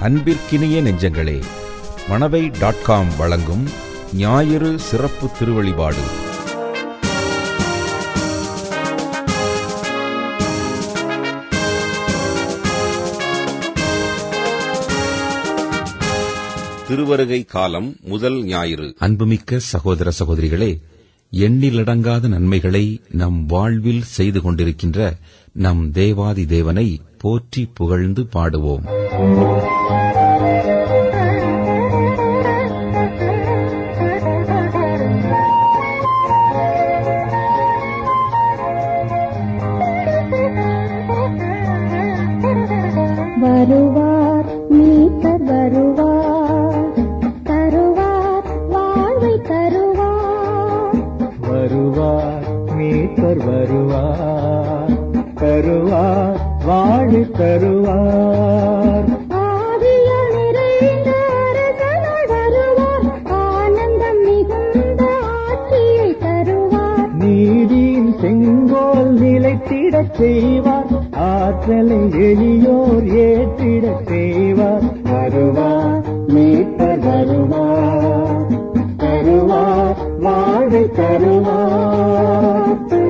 அன்பிற்கினிய நெஞ்சங்களே Manavai dot com வழங்கும் ஞாயிறு சிறப்பு திருவழிபாடு திருவருகை காலம் முதல் ஞாயிறு அன்புமிக்க சகோதர சகோதரிகளே எண்ணிலடங்காத நன்மைகளை நம் வாழ்வில் செய்து கொண்டிருக்கின்ற நம் தேவாதி தேவனை போற்றி புகழ்ந்து பாடுவோம் வருவார் மீட்பர் வருவார் தருவார் வாழ்வை தருவார் வருவார் மீட்பர் வருவார் தருவார் வாழி தருவார் ஆதியால் நிறைந்த அரசனாய் வருவார் ஆனந்தம் மிகுந்த ஆட்சியை தருவார் நீதியின் செங்கோல் நிலைத்திடச் செய்வார் ஆற்றலை எளியோர் ஏற்றிடச் செய்வார் வருவார் மீட்பர் வருவார் தருவார் வாழி தருவார்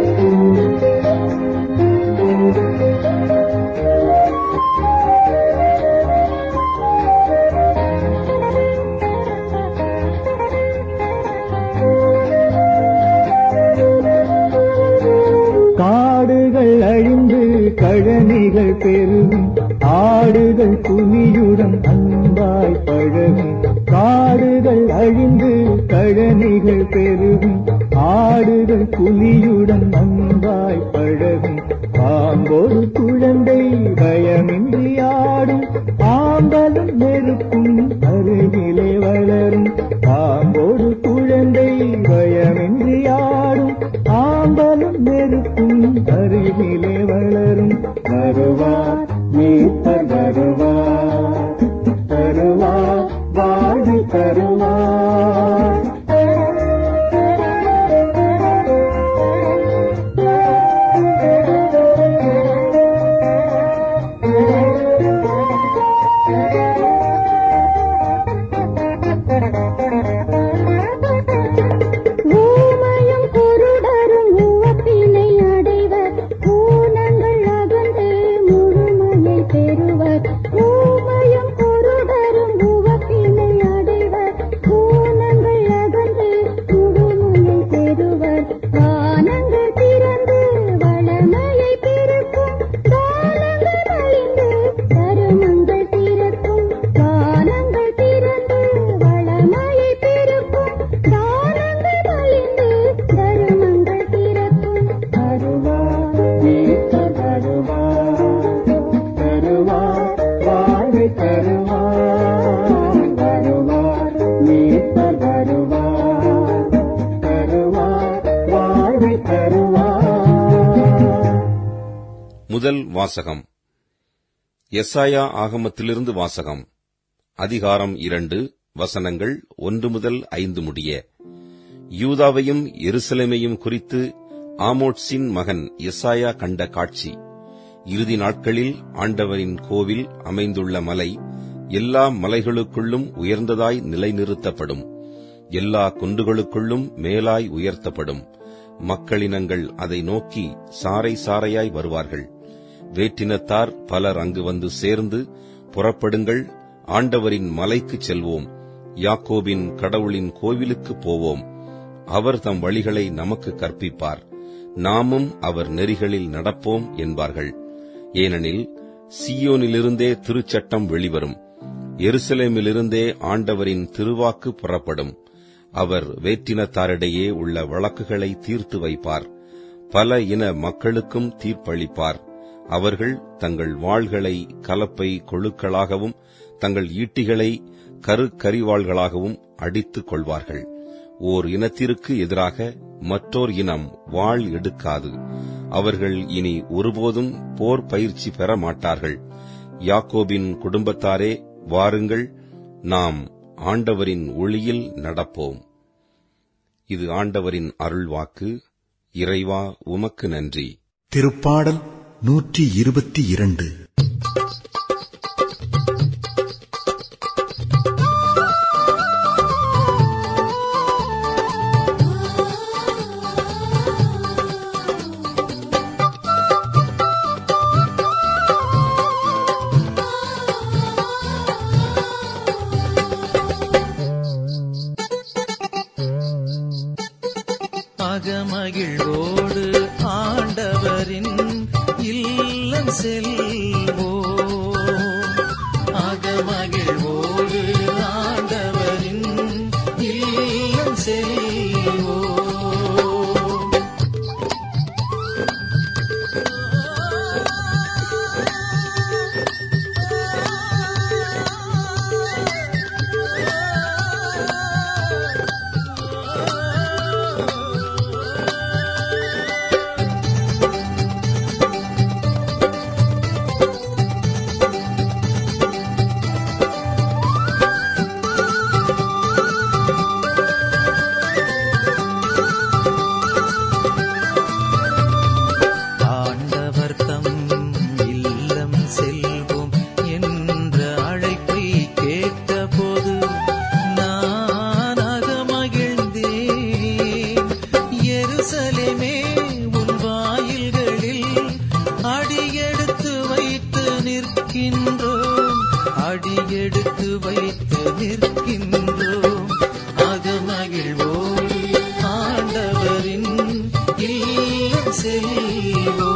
காடுகள் அழிந்து கழனிகள் பெருகும் ஆடுகள் துணியுடன் அன்பாய் பழகும் காடுகள் அழிந்து கழனிகள் பெருகும் ஆடுகள் புலியுடன் அன்பாய் பழகும் பாம்போடு குழந்தை பயமின்றி ஆடும் ஆம்பலும் நெருப்பும் அருகிலே வளரும் பாம்போடு குழந்தை பயமின்றி ஆடும் ஆம்பலும் நெருப்பும் அருகிலே வளரும் வருவார் மீட்பர் வருவார் தருவார் வாழ்வு தருவார் ஊமையும் குருடரும் உவப்பினை அடைவர் ஊனங்கள் அகன்று முழுமையை பெறுவர் ஊமையும் குருடரும் உவப்பினை அடைவர் ஊனங்கள் அகன்று முழுமையை பெறுவர் வானங்கள் திறந்து வளமையை பெருக்கும் தானங்கள் அழிந்து தருமங்கள் திறக்கும் வானங்கள் திறந்து வளமையை பெருக்கும் தானங்கள் அழிந்து தருமங்கள் திறக்கும் வருவார் மீட்பர் வருவார் தருவார் வாழ்வை தருவார் வருவார் மீட்பர் வருவார் தருவார் வாழ்வை தருவார் முதல் வாசகம் எஸ்ஐயா ஆகமத்திலிருந்து வாசகம் அதிகாரம் இரண்டு வசனங்கள் ஒன்று முதல் ஐந்து முடிய யூதாவையும் எருசலேமையும் குறித்து ஆமோட்ஸின் மகன் எஸ்ஐயா கண்ட காட்சி இறுதி நாட்களில் ஆண்டவரின் கோவில் அமைந்துள்ள மலை எல்லா மலைகளுக்குள்ளும் உயர்ந்ததாய் நிலைநிறுத்தப்படும் எல்லா குன்றுகளுக்குள்ளும் மேலாய் உயர்த்தப்படும் மக்களினங்கள் அதை நோக்கி சாறை சாறையாய் வருவார்கள் வேற்றினத்தார் பலர் அங்கு வந்து சேர்ந்து புறப்படுங்கள் ஆண்டவரின் மலைக்குச் செல்வோம் யாக்கோபின் கடவுளின் கோவிலுக்குப் போவோம் அவர் தம் வழிகளை நமக்கு கற்பிப்பார் நாமும் அவர் நெறிகளில் நடப்போம் என்பார்கள் ஏனெனில் சீயோனிலிருந்தே திருச்சட்டம் வெளிவரும் எருசலேமிலிருந்தே ஆண்டவரின் திருவாக்கு புறப்படும் அவர் வேற்றினத்தாரிடையே உள்ள வழக்குகளை தீர்த்து வைப்பார் பல இன மக்களுக்கும் தீர்ப்பளிப்பார் அவர்கள் தங்கள் வாள்களை கலப்பை கொழுக்களாகவும் தங்கள் ஈட்டிகளை கருக்கரிவாள்களாகவும் அடித்துக் கொள்வார்கள் ஓர் இனத்திற்கு எதிராக மற்றோர் இனம் வாள் எடுக்காது அவர்கள் இனி ஒருபோதும் போர் பயிற்சி பெற மாட்டார்கள் யாக்கோபின் குடும்பத்தாரே வாருங்கள் நாம் ஆண்டவரின் ஒளியில் நடப்போம் இது ஆண்டவரின் அருள்வாக்கு இறைவா உமக்கு நன்றி திருப்பாடல் நூற்றி இருபத்தி இரண்டு அகமகிழ்வோடு ஆண்டவரின் இல்லம் செல்வோம் அகமகிழ்வோடு ஆண்டவரின் இல்லம் செல்வோம் ஆண்டவர் தம் இல்லம் செல்வோம் என்ற அழைப்பை கேட்டபோது நான் அகமகிழ்ந்தேன் எருசலேமே உன் வாயில்களில் அடியெடுத்து வைத்து நிற்கின்றோம் அடியெடுத்து வைத்து நிற்கின்றோம் அகமகிழ்வோடு ஆண்டவரின் இல்லம் செல்வோம்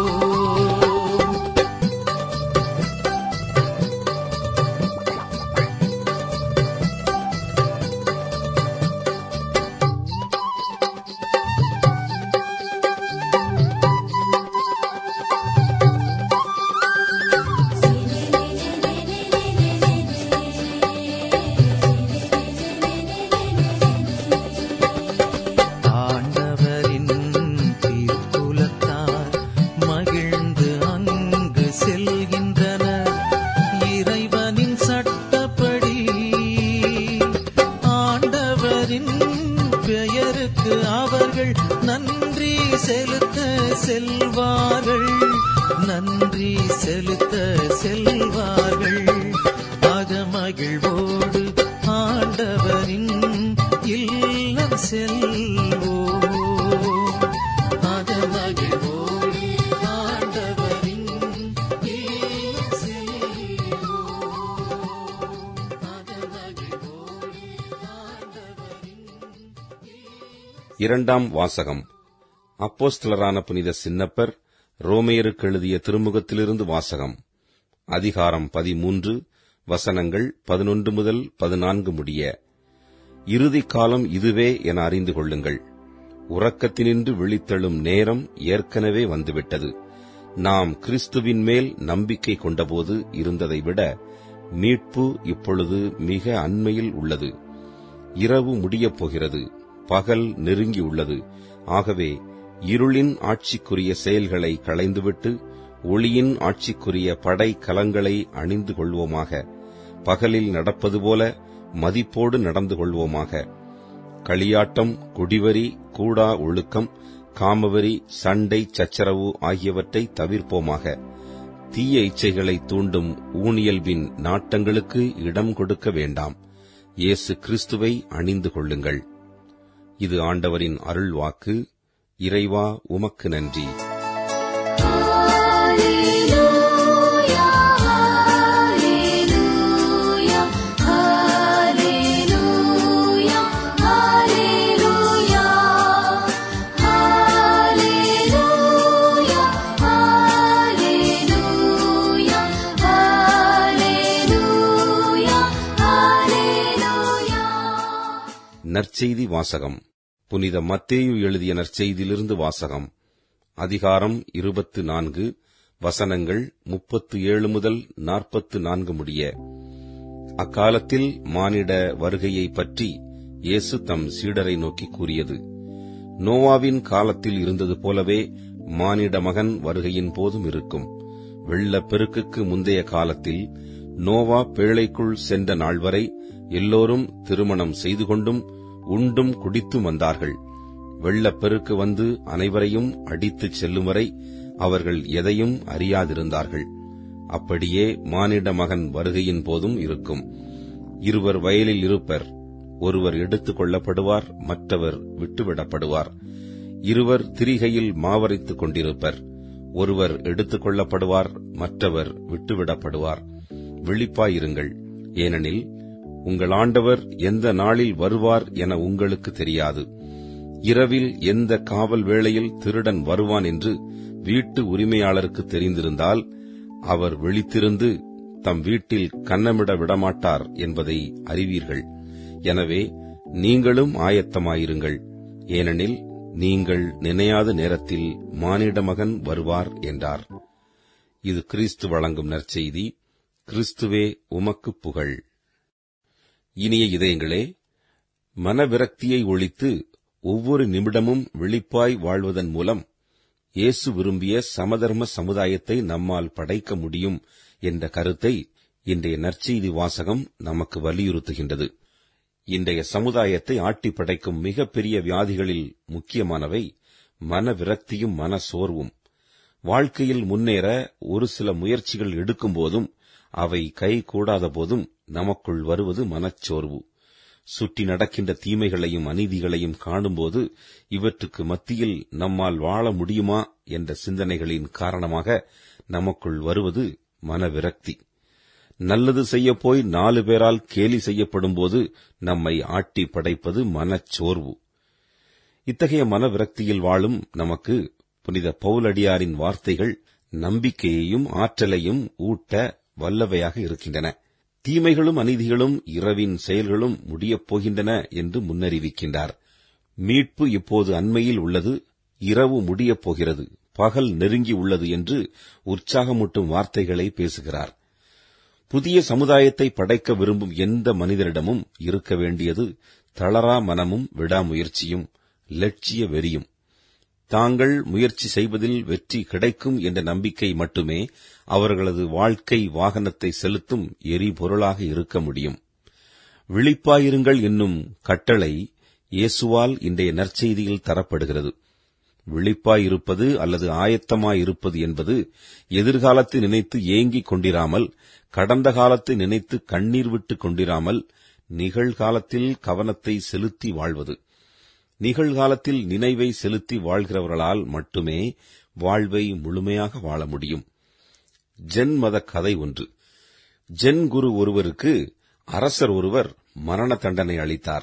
ஆண்டவரின் தீர்ப்புலத்தார் மகிழ்ந்து அங்கு செல்கின்றனர் இறைவனின் சட்டப்படி ஆண்டவரின் பெயருக்கு அவர்கள் நன்றி செலுத்த செல்வார்கள் நன்றி செலுத்த செல்வார்கள் அகமகிழ்வோடு ஆண்டவரின் இல்லம் செல்வோம் அகமகிழ்வோடு ஆண்டவரின் இல்லம் செல்வோம் அகமகிழ்வோடு ஆண்டவரின் இரண்டாம் வாசகம் அப்போஸ்தலரான புனித சின்னப்பர் ரோமையருக்கு எழுதிய திருமுகத்திலிருந்து வாசகம் அதிகாரம் பதிமூன்று வசனங்கள் பதினொன்று முதல் பதினான்கு முடிய இறுதி காலம் இதுவே என அறிந்து கொள்ளுங்கள் உறக்கத்தினின்று விழித்தெழும் நேரம் ஏற்கனவே வந்துவிட்டது நாம் கிறிஸ்துவின் மேல் நம்பிக்கை கொண்டபோது இருந்ததை விட மீட்பு இப்பொழுது மிக அண்மையில் உள்ளது இரவு முடியப் போகிறது பகல் நெருங்கியுள்ளது ஆகவே இருளின் ஆட்சிக்குரிய செயல்களை களைந்துவிட்டு ஒளியின் ஆட்சிக்குரிய படை கலங்களை அணிந்து கொள்வோமாக பகலில் நடப்பது போல மதிப்போடு நடந்து கொள்வோமாக களியாட்டம் குடிவரி கூடா ஒழுக்கம் காமவரி சண்டை சச்சரவு ஆகியவற்றை தவிர்ப்போமாக தீய இச்சைகளை தூண்டும் ஊனியல்பின் நாட்டங்களுக்கு இடம் கொடுக்க வேண்டாம் இயேசு கிறிஸ்துவை அணிந்து கொள்ளுங்கள் இது ஆண்டவரின் அருள் வாக்கு இறைவா உமக்கு நன்றி Hallelujah, hallelujah, hallelujah, hallelujah, hallelujah, hallelujah, hallelujah, hallelujah. நற்செய்தி வாசகம் புனித மத்தேயு எழுதிய நற்செய்தியிலிருந்து வாசகம் அதிகாரம் இருபத்து நான்கு வசனங்கள் முப்பத்து ஏழு முதல் நாற்பத்து நான்கு முடிய அக்காலத்தில் மானிட வருகையைப் பற்றி இயேசு தம் சீடரை நோக்கி கூறியது நோவாவின் காலத்தில் இருந்தது போலவே மானிட மகன் வருகையின் போதும் இருக்கும் வெள்ளப் பெருக்குக்கு முந்தைய காலத்தில் நோவா பேழைக்குள் சென்ற நாள் வரை எல்லோரும் திருமணம் செய்து கொண்டும் உண்டும் குடித்தும் வந்தார்கள் வெள்ளப்பெருக்கு வந்து அனைவரையும் அடித்துச் செல்லும் வரை அவர்கள் எதையும் அறியாதிருந்தார்கள் அப்படியே மானிட மகன் வருகையின் போதும் இருக்கும் இருவர் வயலில் இருப்பர் ஒருவர் எடுத்துக் கொள்ளப்படுவார் மற்றவர் விட்டுவிடப்படுவார் இருவர் திரிகையில் மாவரைத்துக் கொண்டிருப்பர் ஒருவர் எடுத்துக் கொள்ளப்படுவார் மற்றவர் விட்டுவிடப்படுவார் விழிப்பாயிருங்கள் ஏனெனில் உங்கள் ஆண்டவர் எந்த நாளில் வருவார் என உங்களுக்கு தெரியாது இரவில் எந்த காவல் வேளையில் திருடன் வருவான் என்று வீட்டு உரிமையாளருக்கு தெரிந்திருந்தால் அவர் விழித்திருந்து தம் வீட்டில் கன்னமிட விடமாட்டார் என்பதை அறிவீர்கள் எனவே நீங்களும் ஆயத்தமாயிருங்கள் ஏனெனில் நீங்கள் நினையாத நேரத்தில் மானிட மகன் வருவார் என்றார் இது கிறிஸ்து வழங்கும் நற்செய்தி கிறிஸ்துவே உமக்கு புகழ் இனிய இதயங்களே மனவிரக்தியை ஒழித்து ஒவ்வொரு நிமிடமும் விழிப்பாய் வாழ்வதன் மூலம் இயேசு விரும்பிய சமதர்ம சமுதாயத்தை நம்மால் படைக்க முடியும் என்ற கருத்தை இன்றைய நற்செய்தி வாசகம் நமக்கு வலியுறுத்துகின்றது இன்றைய சமுதாயத்தை ஆட்டி படைக்கும் மிகப்பெரிய வியாதிகளில் முக்கியமானவை மனவிரக்தியும் மன சோர்வும் வாழ்க்கையில் முன்னேற ஒரு சில முயற்சிகள் எடுக்கும்போதும் அவை கை கூடாத போதும் நமக்குள் வருவது மனச்சோர்வு சுற்றி நடக்கின்ற தீமைகளையும் அநீதிகளையும் காணும்போது இவற்றுக்கு மத்தியில் நம்மால் வாழ முடியுமா என்ற சிந்தனைகளின் காரணமாக நமக்குள் வருவது மனவிரக்தி நல்லது செய்யப் போய் நாலு பேரால் கேலி செய்யப்படும்போது நம்மை ஆட்டி படைப்பது மனச்சோர்வு இத்தகைய மனவிரக்தியில் வாழும் நமக்கு புனித பவுலடியாரின் வார்த்தைகள் நம்பிக்கையையும் ஆற்றலையும் ஊட்ட வல்லவையாக இருக்கின்றன தீமைகளும் அநீதிகளும் இரவின் செயல்களும் முடியப் போகின்றன என்று முன்னறிவிக்கின்றார் மீட்பு இப்போது அண்மையில் உள்ளது இரவு முடியப் போகிறது பகல் நெருங்கி உள்ளது என்று உற்சாகமூட்டும் வார்த்தைகளை பேசுகிறார் புதிய சமுதாயத்தை படைக்க விரும்பும் எந்த மனிதரிடமும் இருக்க வேண்டியது தளரா மனமும் விடாமுயற்சியும் லட்சிய வெறியும் தாங்கள் முயற்சி செய்வதில் வெற்றி கிடைக்கும் என்ற நம்பிக்கை மட்டுமே அவர்களது வாழ்க்கை வாகனத்தை செலுத்தும் எரிபொருளாக இருக்க முடியும் விழிப்பாயிருங்கள் என்னும் கட்டளை இயேசுவால் இன்றைய நற்செய்தியில் தரப்படுகிறது விழிப்பாயிருப்பது அல்லது ஆயத்தமாயிருப்பது என்பது எதிர்காலத்தை நினைத்து ஏங்கிக் கொண்டிராமல் கடந்த காலத்தை நினைத்து கண்ணீர் விட்டுக் கொண்டிராமல் நிகழ்காலத்தில் கவனத்தை செலுத்தி வாழ்வது நிகழ்காலத்தில் நினைவை செலுத்தி வாழ்கிறவர்களால் மட்டுமே வாழ்வை முழுமையாக வாழ முடியும் ஜென் மத கதை ஒன்று ஜென் குரு ஒருவருக்கு அரசர் ஒருவர் மரண தண்டனை அளித்தார்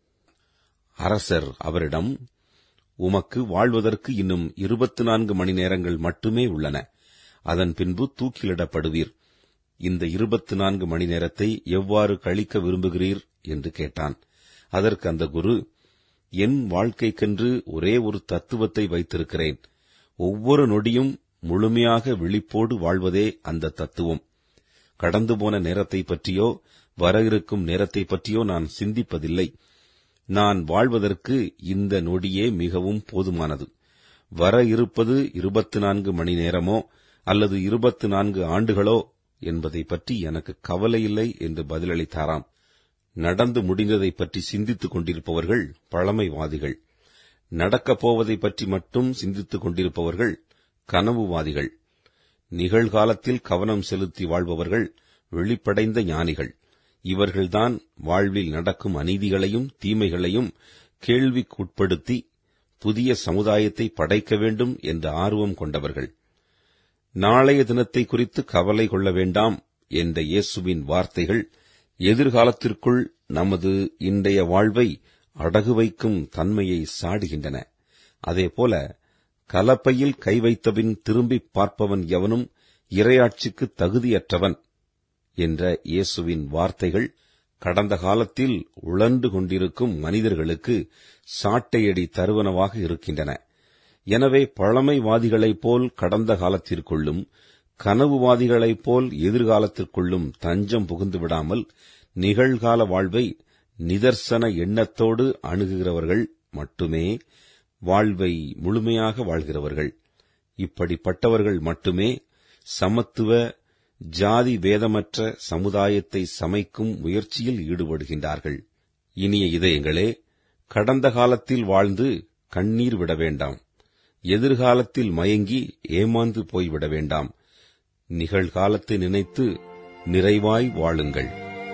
அரசர் அவரிடம் உமக்கு வாழ்வதற்கு இன்னும் இருபத்தி நான்கு மணி நேரங்கள் மட்டுமே உள்ளன அதன் பின்பு தூக்கிலிடப்படுவீர் இந்த இருபத்தி நான்கு மணி நேரத்தை எவ்வாறு கழிக்க விரும்புகிறீர் என்று கேட்டான் அதற்கு அந்த குரு என் வாழ்க்கைக்கென்று ஒரே ஒரு தத்துவத்தை வைத்திருக்கிறேன் ஒவ்வொரு நொடியும் முழுமையாக விழிப்போடு வாழ்வதே அந்த தத்துவம் கடந்து போன நேரத்தை பற்றியோ வர இருக்கும் நேரத்தை பற்றியோ நான் சிந்திப்பதில்லை நான் வாழ்வதற்கு இந்த நொடியே மிகவும் போதுமானது வர இருப்பது இருபத்தி நான்கு மணி நேரமோ அல்லது இருபத்தி நான்கு ஆண்டுகளோ என்பதை பற்றி எனக்கு கவலையில்லை என்று பதிலளித்தாராம் நடந்து முடிந்ததை பற்றி சிந்தித்துக் கொண்டிருப்பவர்கள் பழமைவாதிகள் நடக்கப் போவதை பற்றி மட்டும் சிந்தித்துக் கொண்டிருப்பவர்கள் கனவுவாதிகள் நிகழ்காலத்தில் கவனம் செலுத்தி வாழ்பவர்கள் வெளிப்படைந்த ஞானிகள் இவர்கள்தான் வாழ்வில் நடக்கும் அநீதிகளையும் தீமைகளையும் கேள்விக்குட்படுத்தி புதிய சமுதாயத்தை படைக்க வேண்டும் என்ற ஆர்வம் கொண்டவர்கள் நாளைய தினத்தை குறித்து கவலை கொள்ள வேண்டாம் என்ற இயேசுவின் வார்த்தைகள் எதிர்காலத்திற்குள் நமது இன்றைய வாழ்வை அடகு வைக்கும் தன்மையை சாடுகின்றன அதேபோல கலப்பையில் கை வைத்தபின் திரும்பிப் பார்ப்பவன் எவனும் இரையாட்சிக்கு தகுதியற்றவன் என்ற இயேசுவின் வார்த்தைகள் கடந்த காலத்தில் உழன்று கொண்டிருக்கும் மனிதர்களுக்கு சாட்டையடி தருவனவாக இருக்கின்றன எனவே பழமைவாதிகளைப் போல் கடந்த காலத்திற்குள்ளும் கனவுவாதிகளைப் போல் எதிர்காலத்திற்குள்ளும் தஞ்சம் புகுந்து விடாமல் நிகழ்கால வாழ்வை நிதர்சன எண்ணத்தோடு அணுகுகிறவர்கள் மட்டுமே வாழ்வை முழுமையாக வாழ்கிறவர்கள் இப்படிப்பட்டவர்கள் மட்டுமே சமத்துவ ஜாதி வேதமற்ற சமுதாயத்தை சமைக்கும் முயற்சியில் ஈடுபடுகின்றார்கள் இனிய இதயங்களே கடந்த காலத்தில் வாழ்ந்து கண்ணீர் விட வேண்டாம் எதிர்காலத்தில் மயங்கி ஏமாந்து போய்விட வேண்டாம் நிகழ்காலத்தை நினைத்து நிறைவாய் வாழுங்கள்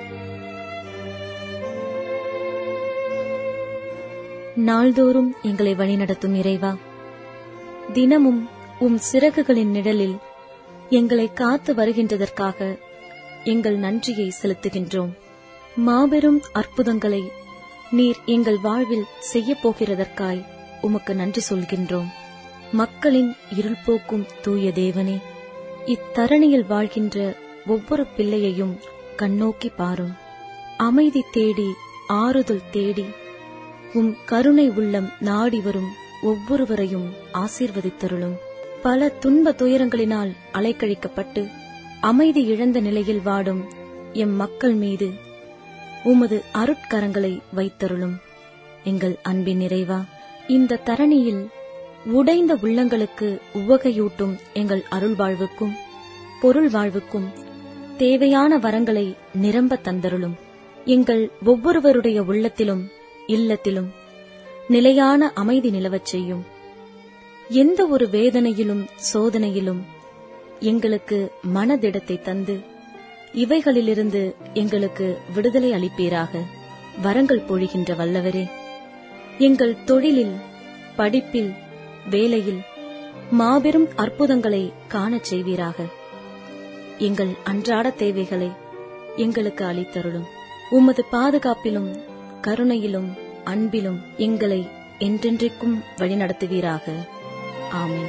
நாள்தோறும் எங்களை வழிநடத்தும் இறைவா தினமும் உம் சிறகுகளின் நிழலில் எங்களை காத்து வருகின்றதற்காக எங்கள் நன்றியை செலுத்துகின்றோம் மாபெரும் அற்புதங்களை நீர் எங்கள் வாழ்வில் செய்யப் போகிறதற்காய் உமக்கு நன்றி சொல்கின்றோம் மக்களின் இருள் போக்கும் தூய தேவனே இத்தரணியில் வாழ்கின்ற ஒவ்வொரு பிள்ளையையும் கண்ணோக்கி பாரும் அமைதி தேடி ஆறுதல் தேடி உம் கருணை உள்ளம் நாடி வரும் ஒவ்வொருவரையும் ஆசீர்வதித்தருளும் பல துன்ப துயரங்களினால் அலைக்கழிக்கப்பட்டு அமைதி இழந்த நிலையில் வாடும் எம் மக்கள் மீது உமது அருட்கரங்களை வைத்தருளும் எங்கள் அன்பின் நிறைவா இந்த தரணியில் உடைந்த உள்ளங்களுக்கு உவகையூட்டும் எங்கள் அருள் வாழ்வுக்கும் பொருள் வாழ்வுக்கும் தேவையான வரங்களை நிரம்ப தந்தருளும் எங்கள் ஒவ்வொருவருடைய உள்ளத்திலும் இல்லத்திலும் நிலையான அமைதி நிலவச் செய்யும் எந்த ஒரு வேதனையிலும் சோதனையிலும் எங்களுக்கு மனதிடத்தை தந்து இவைகளிலிருந்து எங்களுக்கு விடுதலை அளிப்பீராக வரங்கள் பொழிகின்ற வல்லவரே எங்கள் தொழிலில் படிப்பில் வேலையில் மாபெரும் அற்புதங்களை காணச் செய்வீராக எங்கள் அன்றாட தேவைகளை எங்களுக்கு அளித்தருளும் உமது பாதுகாப்பிலும் கருணையிலும் அன்பிலும் எங்களை என்றென்றைக்கும் வழிநடத்துவீராக ஆமென்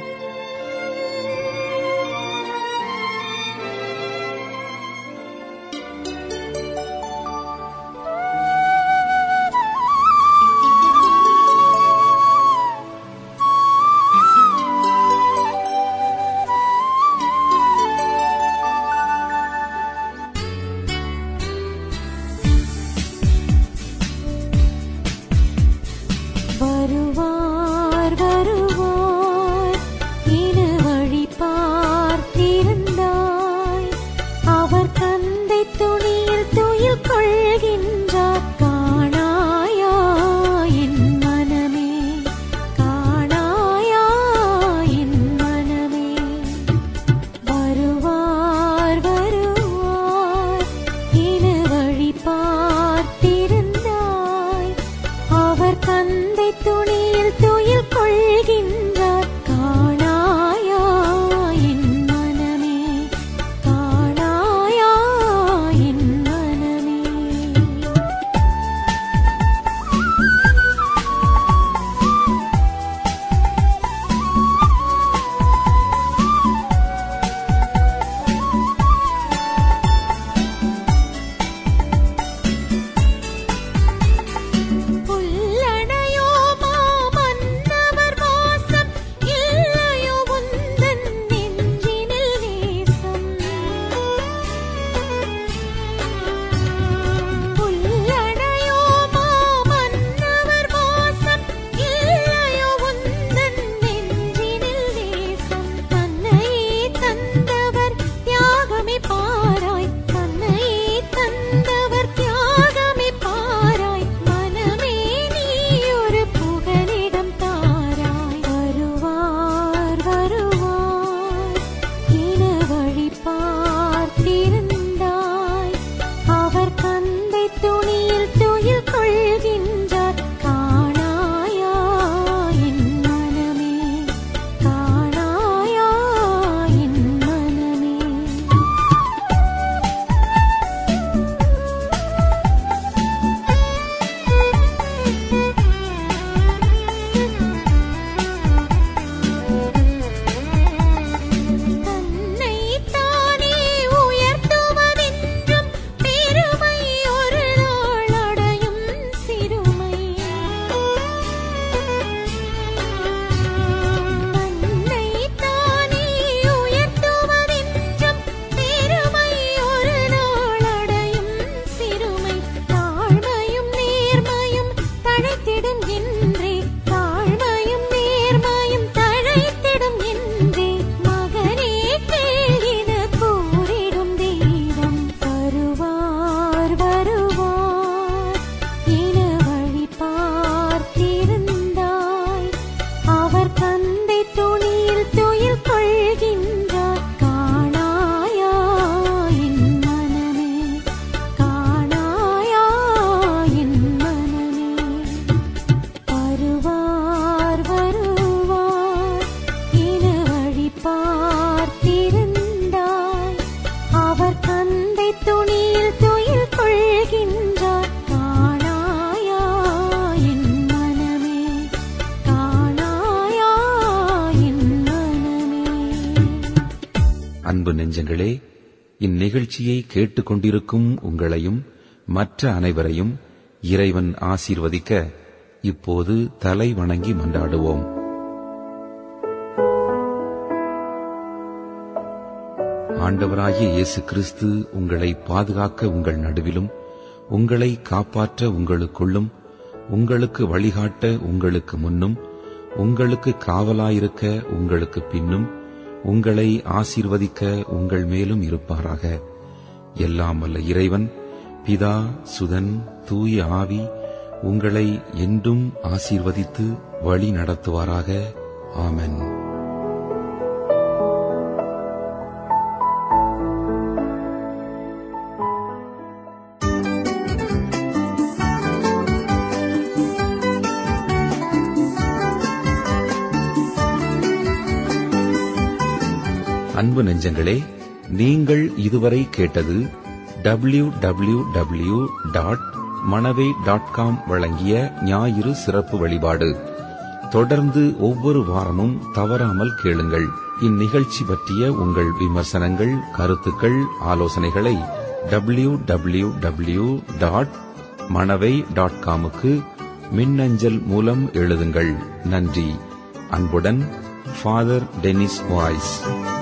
வருவார் வருவார் இனு வழி பார்த்திருந்தாய் அவர் கந்தை துணியில் துயில் கொள்கின்றார் காணாயா என் மனமே காணாயா என் மனமே வருவார் வருவார் இனு வழி பார்த்திருந்தாய் அவர் கந்தை துணியில் துயில் கொள்கின்றார் அன்பு நெஞ்சங்களே இந்நிகழ்ச்சியை கேட்டுக்கொண்டிருக்கும் உங்களையும் மற்ற அனைவரையும் இறைவன் ஆசீர்வதிக்க இப்போது தலை வணங்கி மன்றாடுவோம் ஆண்டவராகிய இயேசு கிறிஸ்து உங்களை பாதுகாக்க உங்கள் நடுவிலும் உங்களை காப்பாற்ற உங்களுக்குள்ளும் உங்களுக்கு வழிகாட்ட உங்களுக்கு முன்னும் உங்களுக்கு காவலாயிருக்க உங்களுக்கு பின்னும் உங்களை ஆசீர்வதிக்க உங்கள் மேலும் இருப்பாராக எல்லாம் வல்ல இறைவன் பிதா சுதன் தூய ஆவி உங்களை என்றும் ஆசீர்வதித்து வழி நடத்துவாராக ஆமென் அன்பு நெஞ்சங்களே நீங்கள் இதுவரை கேட்டது W W W dot Manavai dot com வழங்கிய ஞாயிறு சிறப்பு வழிபாடு தொடர்ந்து ஒவ்வொரு வாரமும் தவறாமல் கேளுங்கள் இந்நிகழ்ச்சி பற்றிய உங்கள் விமர்சனங்கள் கருத்துக்கள் ஆலோசனைகளை W W W dot Manavai dot காமுக்கு மின்னஞ்சல் மூலம் எழுதுங்கள் நன்றி அன்புடன் ஃபாதர் டெனிஸ் வாய்ஸ்